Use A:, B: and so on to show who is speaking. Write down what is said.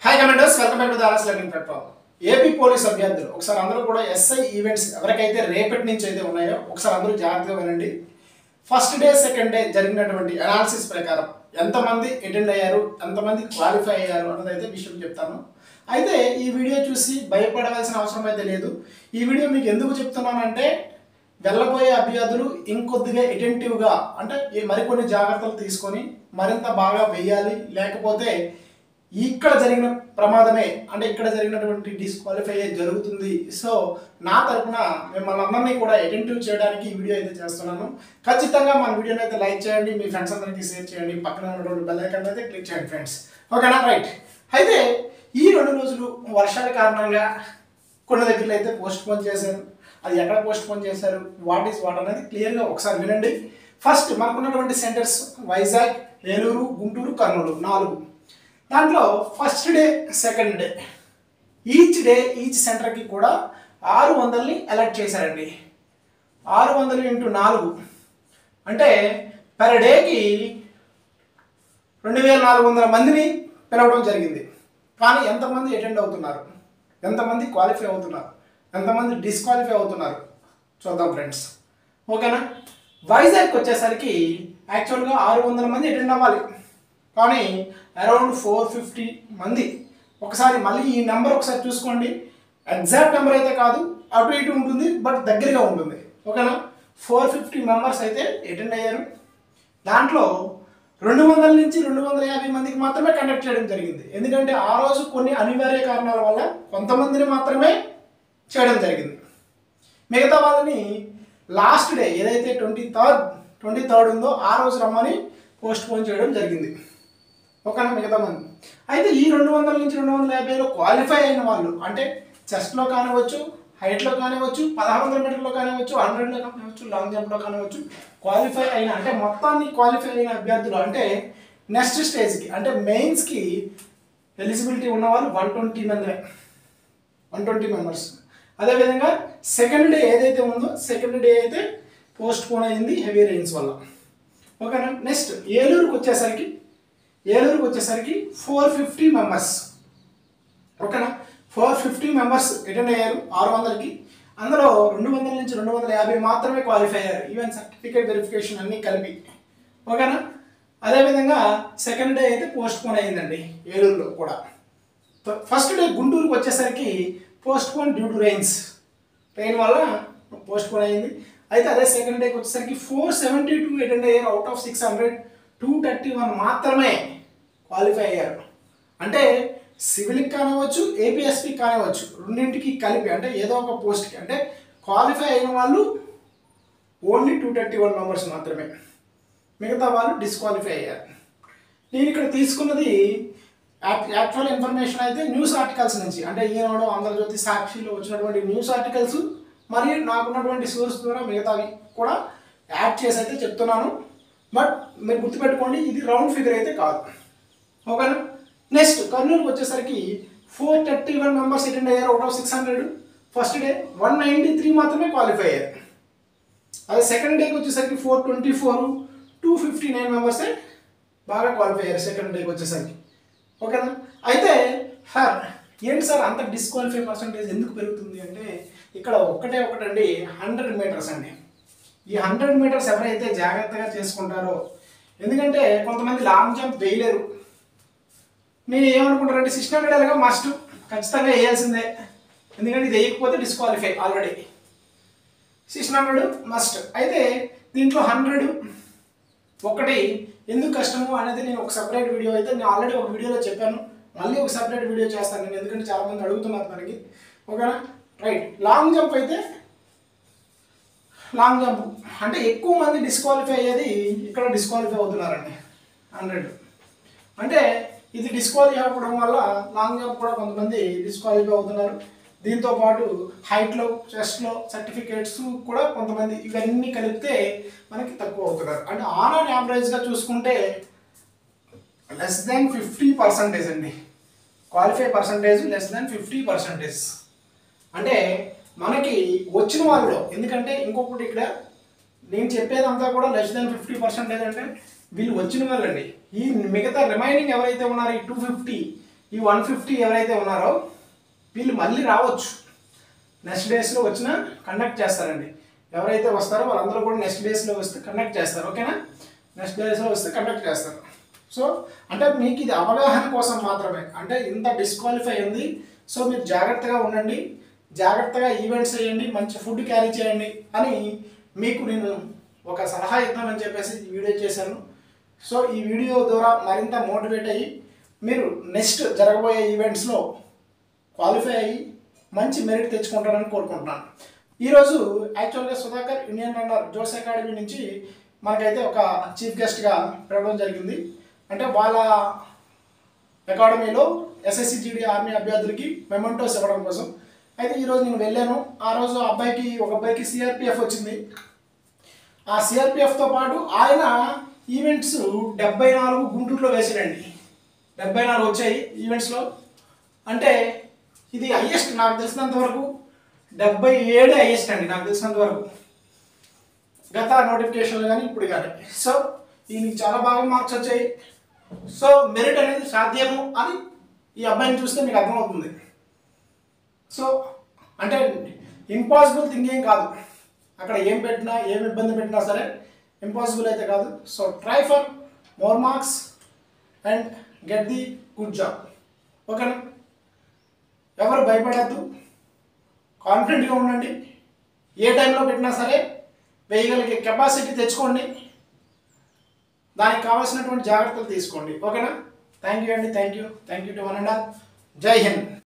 A: hi commenters welcome back to దారాస్ learning platform AP police అభ్యర్థులు ఒకసారి అందరూ కూడా ఎస్ఐ ఈవెంట్స్ ఎవరికైతే రేపటి నుంచి అయితే ఉన్నాయో ఒకసారి అందరూ జాగ్రత్తగా వినండి ఫస్ట్ డే సెకండ్ డే జరిగినటువంటి అనాలిసిస్ ప్రకారం ఎంతమంది అటెండ్ అయ్యారు ఎంతమంది క్వాలిఫై అయ్యారు అన్నది అయితే విషయం చెప్తాను అయితే ఈ వీడియో చూసి భయపడవలసిన అవసరం అయితే లేదు ఈ వీడియో మీకు ఎందుకు చెప్తున్నానంటే వెళ్ళబోయే అభ్యర్థులు ఇంకొద్దిగా అటెంటివ్గా అంటే ఈ మరికొన్ని జాగ్రత్తలు తీసుకొని మరింత బాగా వేయాలి లేకపోతే ఇక్కడ జరిగిన ప్రమాదమే అంటే ఇక్కడ జరిగినటువంటి డిస్క్వాలిఫై జరుగుతుంది సో నా తరపున మిమ్మల్ని అందరినీ కూడా అటెంటివ్ చేయడానికి ఈ వీడియో అయితే చేస్తున్నాను ఖచ్చితంగా మన వీడియోని అయితే లైక్ చేయండి మీ ఫ్రెండ్స్ అందరికీ షేర్ చేయండి పక్కన ఉన్నటువంటి బెల్ ఐకాన్ అయితే క్లిక్ చేయండి ఫ్రెండ్స్ ఓకేనా రైట్ అయితే ఈ రెండు రోజులు వర్షాల కారణంగా కొన్ని దగ్గరలో అయితే పోస్ట్ పోన్ చేశారు అది ఎక్కడ పోస్ట్ పోన్ చేశారు వాట్ ఈస్ వాట్ అనేది క్లియర్గా ఒకసారి వినండి ఫస్ట్ మనకున్నటువంటి సెంటర్స్ వైజాగ్ ఏలూరు గుంటూరు కర్నూలు నాలుగు దాంట్లో first day second day each day each సెంటర్కి కూడా ఆరు వందలని అలర్ట్ చేశారండి ఆరు వందలు ఇంటూ నాలుగు అంటే పర్ డేకి రెండు వేల నాలుగు వందల మందిని పిలవడం జరిగింది కానీ ఎంతమంది అటెండ్ అవుతున్నారు ఎంతమంది క్వాలిఫై అవుతున్నారు ఎంతమంది డిస్క్వాలిఫై అవుతున్నారు చూద్దాం ఫ్రెండ్స్ ఓకేనా వైజాగ్కి వచ్చేసరికి యాక్చువల్గా ఆరు వందల మంది అటెండ్ అవ్వాలి కానీ అరౌండ్ ఫోర్ ఫిఫ్టీ మంది ఒకసారి మళ్ళీ ఈ నెంబర్ ఒకసారి చూసుకోండి ఎగ్జాక్ట్ నెంబర్ అయితే కాదు అటు ఇటు ఉంటుంది బట్ దగ్గరగా ఉంటుంది ఓకేనా ఫోర్ ఫిఫ్టీ మెంబర్స్ అయితే అటెండ్ అయ్యారు దాంట్లో రెండు వందల నుంచి రెండు వందల యాభై మందికి మాత్రమే కండక్ట్ చేయడం జరిగింది ఎందుకంటే ఆ రోజు కొన్ని అనివార్య కారణాల వల్ల కొంతమందిని మాత్రమే చేయడం జరిగింది మిగతా వాళ్ళని లాస్ట్ డే ఏదైతే ట్వంటీ థర్డ్ ట్వంటీ థర్డ్ ఉందో ఆ రోజు రమ్మని పోస్ట్ పోన్ చేయడం జరిగింది ఓకేనా మిగతా మంది అయితే ఈ రెండు వందల నుంచి రెండు వందల యాభైలో క్వాలిఫై అయిన వాళ్ళు అంటే చెస్ట్లో కానివచ్చు హైట్లో కానివచ్చు పదహారు వందల మీటర్లో కానివచ్చు హండ్రెడ్లో కానివచ్చు లాంగ్ జంప్లో కానివచ్చు క్వాలిఫై అయిన అంటే మొత్తాన్ని క్వాలిఫై అయిన అభ్యర్థులు అంటే నెక్స్ట్ స్టేజ్కి అంటే మెయిన్స్కి ఎలిజిబిలిటీ ఉన్న వాళ్ళు వన్ ట్వంటీ మంది వన్ ట్వంటీ మెంబర్స్ అదేవిధంగా సెకండ్ డే ఏదైతే ఉందో సెకండ్ డే అయితే పోస్ట్ పోన్ అయింది హెవీ రెయిన్స్ వల్ల ఓకేనా నెక్స్ట్ ఏలూరుకి వచ్చేసరికి ఏలూరుకి వచ్చేసరికి ఫోర్ ఫిఫ్టీ మెంబర్స్ ఓకేనా ఫోర్ ఫిఫ్టీ మెంబర్స్ అటెండ్ అయ్యారు ఆరు వందలకి అందులో రెండు వందల నుంచి రెండు వందల యాభై మాత్రమే క్వాలిఫై అయ్యారు ఈవెన్ సర్టిఫికేట్ వెరిఫికేషన్ అన్నీ కలిపి ఓకేనా అదేవిధంగా సెకండ్ డే అయితే పోస్ట్ పోన్ అయ్యిందండి ఏలూరులో కూడా ఫస్ట్ డే గుంటూరుకి వచ్చేసరికి postpone due to rains rain వల్ల పోస్ట్ పోన్ అయ్యింది అయితే అదే సెకండ్ డేకి వచ్చేసరికి ఫోర్ సెవెంటీ టూ అటెండ్ అయ్యారు out of six hundred two thirty one మాత్రమే క్వాలిఫై అయ్యారు అంటే సివిల్కి కానివ్వచ్చు ఏపీఎస్పి కానివ్వచ్చు రెండింటికి కలిపి అంటే ఏదో ఒక పోస్ట్కి అంటే క్వాలిఫై అయిన వాళ్ళు only two thirty one members మాత్రమే మిగతా వాళ్ళు డిస్క్వాలిఫై అయ్యారు నేను ఇక్కడ తీసుకున్నది యాక్చువల్ ఇన్ఫర్మేషన్ అయితే న్యూస్ ఆర్టికల్స్ నుంచి అంటే ఈనాడు ఆంధ్రజ్యోతి సాక్షిలో వచ్చినటువంటి న్యూస్ ఆర్టికల్స్ మరియు నాకున్నటువంటి సోర్స్ ద్వారా మిగతావి కూడా యాడ్ చేసి అయితే చెప్తున్నాను బట్ మీరు గుర్తుపెట్టుకోండి ఇది రౌండ్ ఫిగర్ అయితే కాదు ఓకేనా నెక్స్ట్ కర్నూలుకి వచ్చేసరికి four thirty one members attend అయ్యారు out of six hundred first day one ninety three మాత్రమే క్వాలిఫై అయ్యారు అదే సెకండ్ డేకి వచ్చేసరికి four twenty four two fifty nine మెంబర్సే బాగా క్వాలిఫై అయ్యారు సెకండ్ డేకి వచ్చేసరికి ఓకేనా అయితే సార్ ఏంటి సార్ అంత డిస్క్వాలిఫై పర్సంటేజ్ ఎందుకు పెరుగుతుంది అంటే ఇక్కడ ఒక్కటే ఒకటండి హండ్రెడ్ మీటర్స్ అండి ఈ హండ్రెడ్ మీటర్స్ ఎవరైతే జాగ్రత్తగా చేసుకుంటారో ఎందుకంటే కొంతమంది లాంగ్ జంప్ వేయలేరు నేను ఏమనుకుంటానంటే సిక్స్ హండ్రెడ్ ఎలాగా మస్ట్ ఖచ్చితంగా వేయాల్సిందే ఎందుకంటే ఇది వేయకపోతే disqualify already six hundred must అయితే దీంట్లో హండ్రెడ్ ఒకటి ఎందుకు కష్టము అనేది నేను ఒక సపరేట్ వీడియో అయితే నేను ఆల్రెడీ ఒక వీడియోలో చెప్పాను మళ్ళీ ఒక సపరేట్ వీడియో చేస్తాను నేను ఎందుకంటే చాలా మంది అడుగుతున్నారు మనకి ఓకేనా రైట్ లాంగ్ జంప్ అయితే లాంగ్ జంప్ అంటే ఎక్కువ మంది డిస్క్వాలిఫై అయ్యేది ఇక్కడ డిస్క్వాలిఫై అవుతున్నారండి హండ్రెడ్ అంటే ఇది డిస్క్వాలిఫై అవ్వడం వల్ల లాంగ్ జంప్ కూడా కొంతమంది డిస్క్వాలిఫై అవుతున్నారు దీంతో పాటు హైట్లో చెస్ట్లో సర్టిఫికేట్స్ కూడా కొంతమంది ఇవన్నీ కలిపితే మనకి తక్కువ అవుతున్నారు అంటే ఆన్ అండ్ యావరేజ్గా చూసుకుంటే లెస్ దాన్ ఫిఫ్టీ పర్సంటేజ్ అండి qualify percentage less than fifty percentage అంటే మనకి వచ్చిన వాళ్ళలో ఎందుకంటే ఇంకొకటి ఇక్కడ నేను చెప్పేదంతా కూడా లెస్ దాన్ ఫిఫ్టీ పర్సెంటేజ్ అంటే వీళ్ళు వచ్చిన వాళ్ళండి ఈ మిగతా రిమైనింగ్ ఎవరైతే ఉన్నారో ఈ టూ ఫిఫ్టీ ఈ వన్ ఫిఫ్టీ ఎవరైతే ఉన్నారో వీళ్ళు మళ్ళీ రావచ్చు నెక్స్ట్ డేస్లో వచ్చినా కండక్ట్ చేస్తారండి ఎవరైతే వస్తారో వాళ్ళందరూ కూడా నెక్స్ట్ డేస్లో వస్తే కండక్ట్ చేస్తారు ఓకేనా నెక్స్ట్ డేస్లో వస్తే కండక్ట్ చేస్తారు సో అంటే మీకు ఇది అవగాహన కోసం మాత్రమే అంటే ఇంత డిస్క్వాలిఫై ఉంది సో మీరు జాగ్రత్తగా ఉండండి జాగ్రత్తగా ఈవెంట్స్ చేయండి మంచి ఫుడ్ క్యారీ చేయండి అని మీకు నేను ఒక సలహా ఇద్దామని చెప్పేసి ఈ వీడియో చేశాను సో ఈ వీడియో ద్వారా మరింత మోటివేట్ అయ్యి మీరు నెక్స్ట్ జరగబోయే ఈవెంట్స్లో క్వాలిఫై అయ్యి మంచి మెరిట్ తెచ్చుకుంటారని కోరుకుంటున్నాను ఈరోజు యాక్చువల్గా సుధాకర్ ఇండియన్ రన్నర్ జోస్ అకాడమీ నుంచి మనకైతే ఒక చీఫ్ గెస్ట్గా పిలవడం జరిగింది అంటే వాళ్ళ అకాడమీలో ఎస్ఎస్సి జీడీ ఆర్మీ అభ్యర్థులకి మెమెంటోస్ ఇవ్వడం కోసం అయితే ఈరోజు నేను వెళ్ళాను ఆ రోజు ఆ అబ్బాయికి ఒక అబ్బాయికి సిఆర్పిఎఫ్ వచ్చింది ఆ సిఆర్పిఎఫ్తో పాటు ఆయన ఈవెంట్స్ డెబ్బై నాలుగు గుంటూరులో వేసాడండి డెబ్బై నాలుగు వచ్చాయి ఈవెంట్స్లో అంటే ఇది హయ్యెస్ట్ నాకు తెలిసినంత వరకు డెబ్బై ఏడే హయ్యెస్ట్ అండి నాకు తెలిసినంత వరకు గత నోటిఫికేషన్లు కానీ ఇప్పుడు కానీ సో ఈయనకి చాలా బాగా మార్క్స్ వచ్చాయి సో మెరిట్ అనేది సాధ్యము అని ఈ అబ్బాయిని చూస్తే మీకు అర్థమవుతుంది సో అంటే ఇంపాసిబుల్ థింగ్ ఏం కాదు అక్కడ ఏం పెట్టినా ఏం ఇబ్బంది పెట్టినా సరే ఇంపాసిబుల్ అయితే కాదు so try for more marks and get the good job ఓకేనా ఎవరు భయపడద్దు కాన్ఫిడెంట్గా ఉండండి ఏ టైంలో పెట్టినా సరే వేయగలిగే కెపాసిటీ తెచ్చుకోండి దానికి కావాల్సినటువంటి జాగ్రత్తలు తీసుకోండి ఓకేనా థ్యాంక్ యూ అండి thank you thank you to one and all Jai Hind